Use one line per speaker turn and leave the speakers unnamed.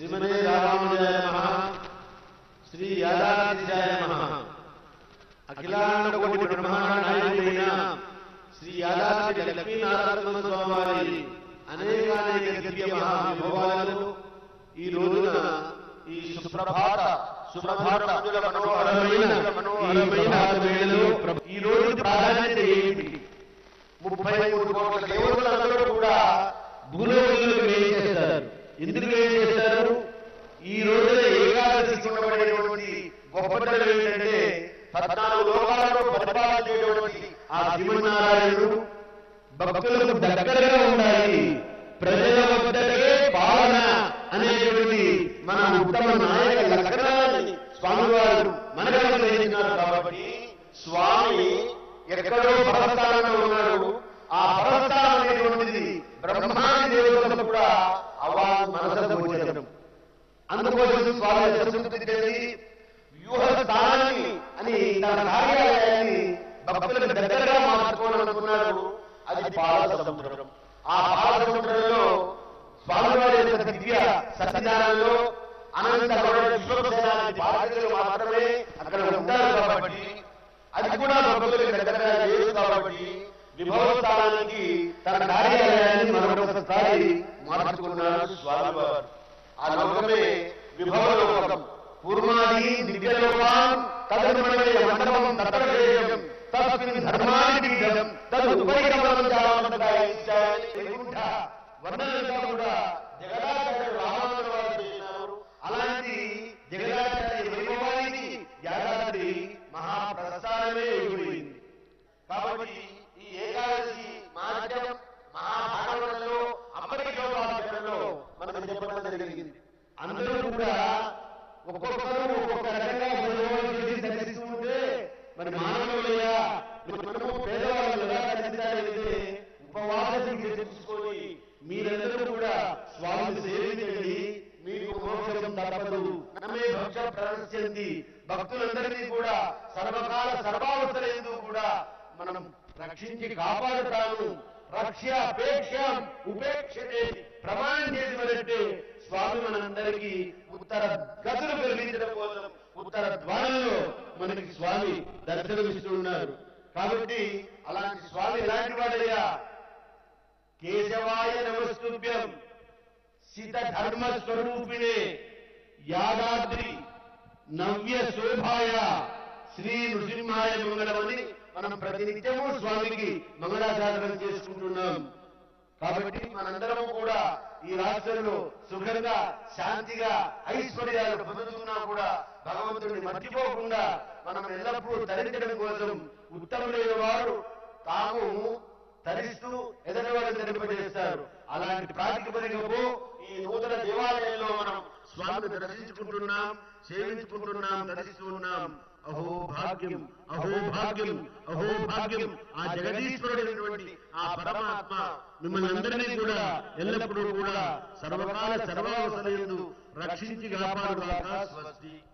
శ్రీమతే రామానుజాయ నమ శ్రీ యాదాద్రిజాయ నమ అఖిలాండ కోటి బ్రహ్మాండ నాయకుడైన శ్రీ యాదాద్రి లక్ష్మీనారాయణ స్వామి వారి అనేకానేక దివ్య మహావిభవాలను ఈ రోజున ఈ సుప్రభాత సుప్రభాత మనోహరమైన మనోహరమైన వేళలో ప్రభు- ఈ రోజు ప్రాధాన్యత ఏమిటి ముప్పై మూడు కోట్ల దేవులందరూ కూడా భూలోకంలోకి వేయించేస్తారు ఎందుకు వేయించేస్తారు ఈ రోజున ఏకాదశి ఉండబడినటువంటి గొప్పతనం ఏంటంటే పద్నాలుగు లోకాలలో పరిపాలన చేయటువంటి ఆ శ్రీమన్నారాయణుడు భక్తులకు దగ్గరగా ఉండాలి ప్రజల వద్దకే పాలన అనేటువంటి మన ఉత్తమ నాయక లక్షణాన్ని స్వామివారు మనకు అనుగ్రహించినారు కాబట్టి స్వామి ఎక్కడో పరస్థానంలో ఉన్నాడు ఆ పరస్థానం అనేటువంటిది బ్రహ్మాండ దేవతలకు కూడా అవా మనస గోచరం అందుకోసం స్వామి దర్శించింది వ్యూహ స్థానాన్ని అని తన కార్యాలయాన్ని భక్తులకు దగ్గరగా మార్చుకోవాలనుకున్నాడు అది పాల సముద్రం ఆ పాల సముద్రంలో స్వామివారి యొక్క దివ్య సన్నిధానంలో అనంత విశ్వసేనానికి బాధ్యతలు మాత్రమే అక్కడ ఉంటారు కాబట్టి అది కూడా భక్తులకు దగ్గరగా లేదు కాబట్టి విభవ స్థానానికి తన కార్యాలయాన్ని మరొకసారి మార్చుకున్నాడు స్వామివారు ఆ లోకమే విభవ లోకం పూర్వాది దివ్యలోకాన్ తదనుమయ మండపం తత్రశేషం తస్మిన్ ధర్మాని పీఠం తదుపరి కమలం చాలమని వైకుంఠ వర్ణనంతా కూడా జగదాచార్య రామానుజ వారు చేసినారు అలాంటి జగదాచార్య వైభవానికి యాదాద్రి మహాప్రస్థానమే అయిపోయింది కాబట్టి ఈ ఏకాదశి మహాత్యం మహాభాగవతంలో అమరికలో మనకు చెప్పడం జరిగింది అందరూ కూడా ఒక్కొక్కరు ఒక్కొక్క రకంగా భోజనం చేసి దర్శిస్తూ ఉంటే మరి మానవులయ్యా మనము పేదవాళ్ళు ఎలా దర్శించాలంటే ఉపవాసం చేసుకొని మీరందరూ కూడా స్వామిని సేవించండి మీకు మోక్షం తప్పదు నమ్మే భక్ష ప్రదర్శించి భక్తులందరినీ కూడా సర్వకాల సర్వావసరందు కూడా మనం రక్షించి కాపాడుతాను రక్ష అపేక్ష ఉపేక్షతే ప్రమాణం చేసి మరంటే స్వామి మనందరికీ ఉత్తర గతులు కలిగించడం కోసం ఉత్తర ద్వారంలో మనకి స్వామి దర్శనమిస్తున్నారు కాబట్టి అలాంటి స్వామి ఎలాంటి వాడయ్యా కేశవాయ నమస్తుభ్యం సిత ధర్మ స్వరూపిణే యాదాద్రి నవ్య శోభాయ శ్రీ నృసింహాయ మంగళమని మనం ప్రతినిత్యము స్వామికి మంగళాచారణం చేసుకుంటున్నాం కాబట్టి మనందరము కూడా ఈ రాష్ట్రంలో సుఖంగా శాంతిగా ఐశ్వర్యాలు పొందుతున్నా కూడా భగవంతుడిని మర్చిపోకుండా మనం ఎల్లప్పుడూ తరించడం కోసం ఉత్తములైన వారు తాము తరిస్తూ ఎదటి వారిని తరింపజేస్తారు అలాంటి ప్రాతిపదికపు ఈ నూతన దేవాలయంలో మనం స్వామిని దర్శించుకుంటున్నాం సేవించుకుంటున్నాం దర్శిస్తున్నాం అహో భాగ్యం అహో భాగ్యం అహో భాగ్యం ఆ జగదీశ్వరుడైనటువంటి ఆ పరమాత్మ మిమ్మల్ని అందరినీ కూడా ఎల్లప్పుడూ కూడా సర్వకాల సర్వావసరందు రక్షించి కాపాడుగాక స్వస్తి